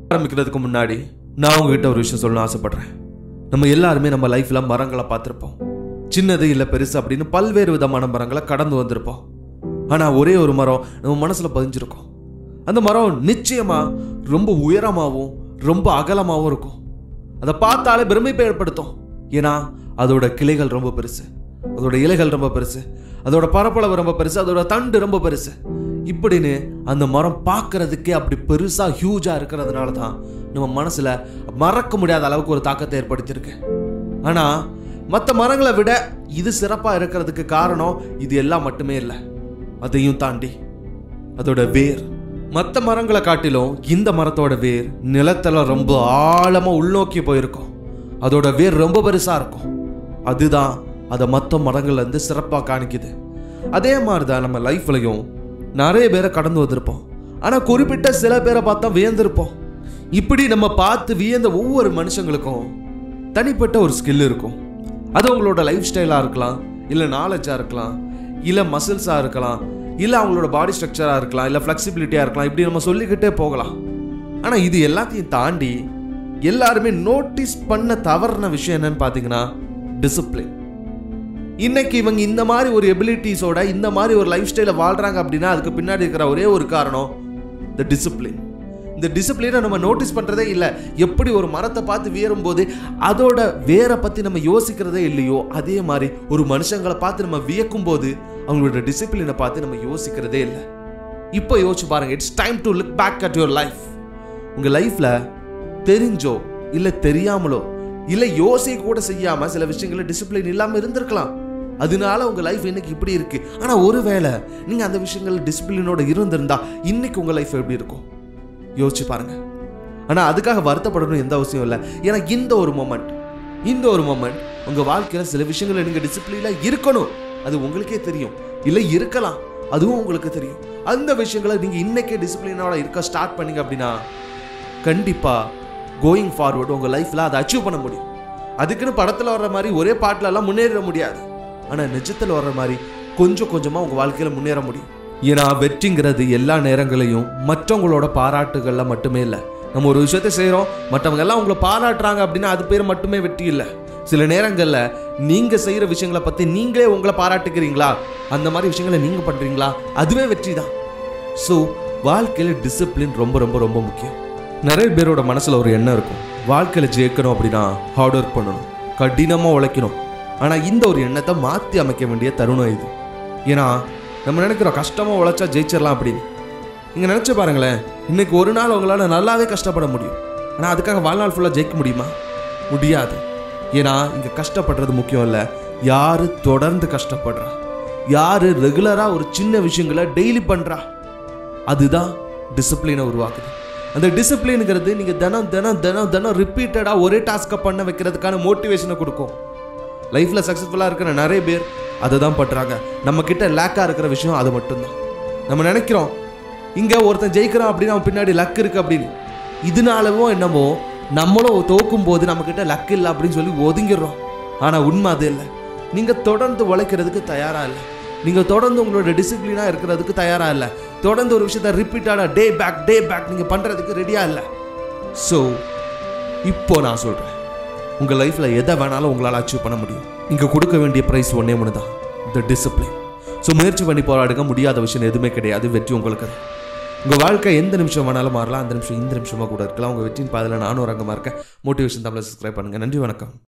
ஆரம்பிக்கிறதுக்கு முன்னாடி நான் உங்ககிட்ட ஒரு விஷயம் சொல்லணும்னு ஆசைப்படுறேன் நம்ம எல்லாருமே நம்ம லைஃப்ல மரங்களை பார்த்துருப்போம் சின்னது இல்லை பெருசு அப்படின்னு பல்வேறு விதமான மரங்களை கடந்து வந்திருப்போம் ஆனா ஒரே ஒரு மரம் நம்ம மனசுல பதிஞ்சிருக்கும் அந்த மரம் நிச்சயமா ரொம்ப உயரமாகவும் ரொம்ப அகலமாகவும் இருக்கும் அதை பார்த்தாலே பெருமைப்பை ஏற்படுத்தும் ஏன்னா அதோட கிளைகள் ரொம்ப பெருசு அதோட இலைகள் ரொம்ப பெருசு அதோட பரப்பளவு ரொம்ப பெருசு அதோட தண்டு ரொம்ப பெருசு இப்படின்னு அந்த மரம் பார்க்கறதுக்கே அப்படி பெருசா ஹியூஜா இருக்கிறதுனால தான் நம்ம மனசுல மறக்க முடியாத அளவுக்கு ஒரு தாக்கத்தை ஏற்படுத்தியிருக்கு ஆனா மற்ற மரங்களை விட இது சிறப்பா இருக்கிறதுக்கு காரணம் இது எல்லாம் மட்டுமே இல்லை அதையும் தாண்டி அதோட வேர் மற்ற மரங்களை காட்டிலும் இந்த மரத்தோட வேர் நிலத்துல ரொம்ப ஆழமா உள்நோக்கி போயிருக்கும் அதோட வேர் ரொம்ப பெருசா இருக்கும் அதுதான் அதை மற்ற மரங்கள்ல இருந்து சிறப்பாக காணிக்குது அதே மாதிரி தான் நம்ம லைஃப்லையும் நிறைய பேரை கடந்து வந்திருப்போம் ஆனா குறிப்பிட்ட சில பேரை பார்த்தா வியந்திருப்போம் இப்படி நம்ம பார்த்து வியந்த ஒவ்வொரு மனுஷங்களுக்கும் தனிப்பட்ட ஒரு ஸ்கில் இருக்கும் அது உங்களோட லைஃப் ஸ்டைலாக இருக்கலாம் இல்லை நாலேஜாக இருக்கலாம் இல்லை மசில்ஸாக இருக்கலாம் இல்லை அவங்களோட பாடி ஸ்ட்ரக்சராக இருக்கலாம் இல்லை ஃப்ளெக்சிபிலிட்டியாக இருக்கலாம் இப்படி நம்ம சொல்லிக்கிட்டே போகலாம் ஆனால் இது எல்லாத்தையும் தாண்டி எல்லாருமே நோட்டீஸ் பண்ண தவறுன விஷயம் என்னன்னு பார்த்தீங்கன்னா டிசிப்ளின் இன்னைக்கு இவங்க இந்த மாதிரி ஒரு எபிலிட்டிஸோட இந்த மாதிரி ஒரு லைஃப் ஸ்டைலை வாழ்றாங்க அப்படின்னா அதுக்கு பின்னாடி இருக்கிற ஒரே ஒரு காரணம் த டிசிப்ளின் இந்த டிசிப்ளினை நம்ம நோட்டீஸ் பண்ணுறதே இல்லை எப்படி ஒரு மரத்தை பார்த்து வியரும் போது அதோட வேரை பற்றி நம்ம யோசிக்கிறதே இல்லையோ அதே மாதிரி ஒரு மனுஷங்களை பார்த்து நம்ம வியக்கும் போது அவங்களோட டிசிப்ளினை பார்த்து நம்ம யோசிக்கிறதே இல்லை இப்போ யோசிச்சு பாருங்க it's time to look back at your life உங்கள் லைஃப்பில் தெரிஞ்சோ இல்லை தெரியாமலோ இல்லை யோசிக்க கூட செய்யாமல் சில விஷயங்கள டிசிப்ளின் இல்லாமல் இருந்திருக்கலாம் அதனால உங்கள் லைஃப் இன்னைக்கு இப்படி இருக்கு ஆனால் ஒருவேளை நீங்கள் அந்த விஷயங்கள் டிசிப்ளினோட இருந்திருந்தா இன்னைக்கு உங்கள் லைஃப் எப்படி இருக்கும் யோசிச்சு பாருங்க ஆனால் அதுக்காக வருத்தப்படணும் எந்த அவசியம் இல்லை ஏன்னா இந்த ஒரு மொமெண்ட் இந்த ஒரு மொமெண்ட் உங்கள் வாழ்க்கையில் சில விஷயங்களை நீங்கள் டிசிப்ளினாக இருக்கணும் அது உங்களுக்கே தெரியும் இல்லை இருக்கலாம் அதுவும் உங்களுக்கு தெரியும் அந்த விஷயங்களை நீங்கள் இன்னைக்கே டிசிப்ளினோட இருக்க ஸ்டார்ட் பண்ணீங்க அப்படின்னா கண்டிப்பாக கோயிங் ஃபார்வர்டு உங்கள் லைஃப்பில் அதை அச்சீவ் பண்ண முடியும் அதுக்குன்னு படத்தில் வர்ற மாதிரி ஒரே பாட்டிலெல்லாம் முன்னேற முடியாது ஆனால் நிஜத்தில் வர்ற மாதிரி கொஞ்சம் கொஞ்சமாக உங்கள் வாழ்க்கையில் முன்னேற முடியும் ஏன்னா வெற்றிங்கிறது எல்லா நேரங்களையும் மற்றவங்களோட பாராட்டுகளில் மட்டுமே இல்லை நம்ம ஒரு விஷயத்தை செய்கிறோம் மற்றவங்க எல்லாம் உங்களை பாராட்டுறாங்க அப்படின்னா அது பேர் மட்டுமே வெற்றி இல்லை சில நேரங்களில் நீங்கள் செய்கிற விஷயங்களை பற்றி நீங்களே உங்களை பாராட்டுக்கிறீங்களா அந்த மாதிரி விஷயங்களை நீங்கள் பண்ணுறீங்களா அதுவே வெற்றி தான் ஸோ வாழ்க்கையில் டிசிப்ளின் ரொம்ப ரொம்ப ரொம்ப முக்கியம் நிறைய பேரோட மனசில் ஒரு எண்ணம் இருக்கும் வாழ்க்கையில் ஜெயிக்கணும் அப்படின்னா ஹார்ட் ஒர்க் பண்ணணும் கடினமாக உழைக்கணும் ஆனால் இந்த ஒரு எண்ணத்தை மாற்றி அமைக்க வேண்டிய தருணம் இது ஏன்னா நம்ம நினைக்கிறோம் கஷ்டமாக உழைச்சா ஜெயிச்சிடலாம் அப்படின்னு நீங்கள் நினச்சி பாருங்களேன் இன்னைக்கு ஒரு நாள் உங்களால் நல்லாவே கஷ்டப்பட முடியும் ஆனால் அதுக்காக வாழ்நாள் ஃபுல்லாக ஜெயிக்க முடியுமா முடியாது ஏன்னா இங்கே கஷ்டப்படுறது முக்கியம் இல்லை யார் தொடர்ந்து கஷ்டப்படுறா யார் ரெகுலராக ஒரு சின்ன விஷயங்களை டெய்லி பண்ணுறா அதுதான் டிசிப்ளினை உருவாக்குது அந்த டிசிப்ளினுங்கிறது நீங்கள் தினம் தினம் தினம் தினம் ரிப்பீட்டடாக ஒரே டாஸ்க்கை பண்ண வைக்கிறதுக்கான மோட்டிவேஷனை கொடுக்கும் லைஃப்பில் சக்ஸஸ்ஃபுல்லாக இருக்கிற நிறைய பேர் அதை தான் பண்ணுறாங்க நம்ம கிட்ட லேக்காக இருக்கிற விஷயம் அது மட்டும்தான் நம்ம நினைக்கிறோம் இங்கே ஒருத்தன் ஜெயிக்கிறான் அப்படின்னு அவன் பின்னாடி லக் இருக்கு அப்படின்னு இதனாலவோ என்னமோ நம்மளும் தோக்கும் போது நம்மக்கிட்ட லக் இல்லை அப்படின்னு சொல்லி ஒதுங்கிடுறோம் ஆனால் உண்மை அது இல்லை நீங்கள் தொடர்ந்து உழைக்கிறதுக்கு தயாராக இல்லை நீங்கள் தொடர்ந்து உங்களோட டிசிப்ளினாக இருக்கிறதுக்கு தயாராக இல்லை தொடர்ந்து ஒரு விஷயத்த ரிப்பீட்டாக டே பேக் டே பேக் நீங்கள் பண்ணுறதுக்கு ரெடியாக இல்லை ஸோ இப்போ நான் சொல்கிறேன் உங்கள் லைஃப்பில் எதை வேணாலும் உங்களால் அச்சீவ் பண்ண முடியும் இங்கே கொடுக்க வேண்டிய ப்ரைஸ் ஒன்றே ஒன்று தான் த டிசிப்ளின் ஸோ முயற்சி பண்ணி போராடுங்க முடியாத விஷயம் எதுவுமே கிடையாது வெற்றி உங்களுக்கு தான் உங்கள் வாழ்க்கை எந்த நிமிஷம் வேணாலும் மாறலாம் அந்த நிமிஷம் இந்த நிமிஷமாக கூட இருக்கலாம் உங்கள் வெற்றியின் பாதையில் நானும் ஒரு அங்கமாக இருக்கேன் மோட்டிவேஷன் தமிழை சப்ஸ்கிரைப் பண்ணுங்கள் நன்றி வணக்கம்